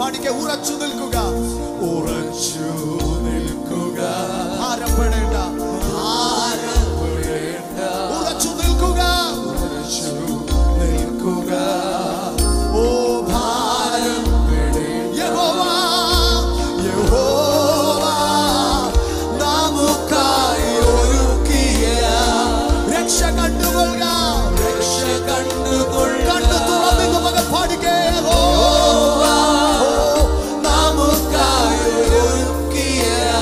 പാടിക്കെ ഉറച്ചു നിൽക്കുക ഉറച്ചു നിൽക്കുക ഭാരപ്പെടേണ്ട ഭാരപ്പെടേണ്ട. ഉറച്ചു നിൽക്കുക ഉറച്ചു നിൽക്കുക ഓ ഭാരം ഭാരപ്പെടേണ്ട. യഹോവ യഹോവ നമുക്കായി ഒരുക്കിയ രക്ഷ കണ്ടുകൊള്ളുക രക്ഷ കണ്ടുകൊള്ളുക. കണ്ടു തുറന്നു മകൻ പാടിക്കേ യഹോവ നമുക്കായി ഒരുക്കിയ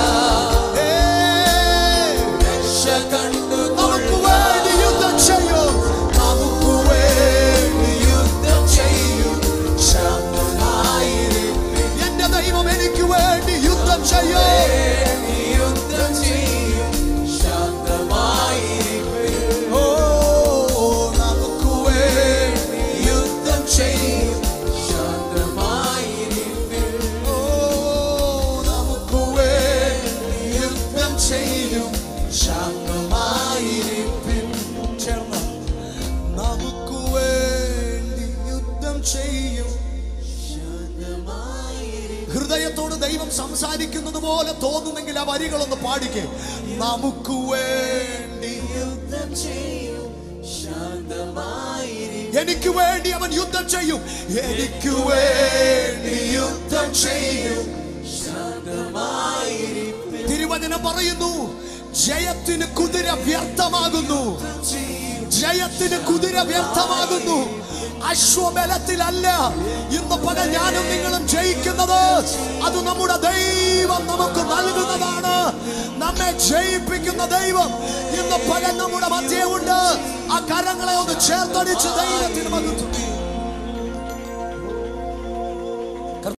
ഏ രക്ഷ കണ്ടുകൊള്ളുക. നമുക്ക് വേണ്ടി യുദ്ധം ചെയ്യും നമുക്ക് വേണ്ടി യുദ്ധം ചെയ്യും ശാന്തമായിരിപ്പിൻ. എന്റെ ദൈവം എനിക്ക് വേണ്ടി യുദ്ധം ചെയ്യും വേണ്ടി യുദ്ധം ചെയ്യും ശാന്തമായിരിപ്പിൻ. ഓ നമുക്ക് വേണ്ടി യുദ്ധം ചെയ്യും ശാന്തമായിരിപ്പിൻ. ഓ നമുക്ക് വേണ്ടി യുദ്ധം ചെയ്യും ശാന്തമായിരിപ്പിൻ. ചേർന്ന് നമുക്ക് വേണ്ടി യുദ്ധം ചെയ്യും ശാന്തമായിരിപ്പിൻ. ഹൃദയത്തോട് ദൈവം സംസാരിക്കുന്നത് പോലെ തോന്നുന്നെങ്കിൽ ആ വരികളൊന്ന് പാടിക്കേ നമുക്ക് വേണ്ടി യുദ്ധം ചെയ്യും ശാന്തമായിരിപ്പിൻ. എനിക്ക് വേണ്ടി അവൻ യുദ്ധം ചെയ്യും എനിക്ക് വേണ്ടി യുദ്ധം ചെയ്യും ശാന്തമായിരിപ്പിൻ. തിരുവചനം പറയുന്നു ജയത്തിന് കുതിര വ്യർത്ഥമാകുന്നു ജയത്തിന് കുതിര വ്യർത്ഥമാകുന്നു അശ്വബലത്തിലല്ല ഇന്ന് പകൽ ഞാനും നിങ്ങളും ജയിക്കുന്നത് അത് നമ്മുടെ ദൈവം നമുക്ക് നൽകുന്നതാണ് നമ്മെ ജയിപ്പിക്കുന്ന ദൈവം ഇന്ന് പകൽ നമ്മുടെ മധ്യമുണ്ട് ആ കരങ്ങളെ ഒന്ന് ചേർത്തടിച്ച് ദൈവത്തിന് മകുത്വം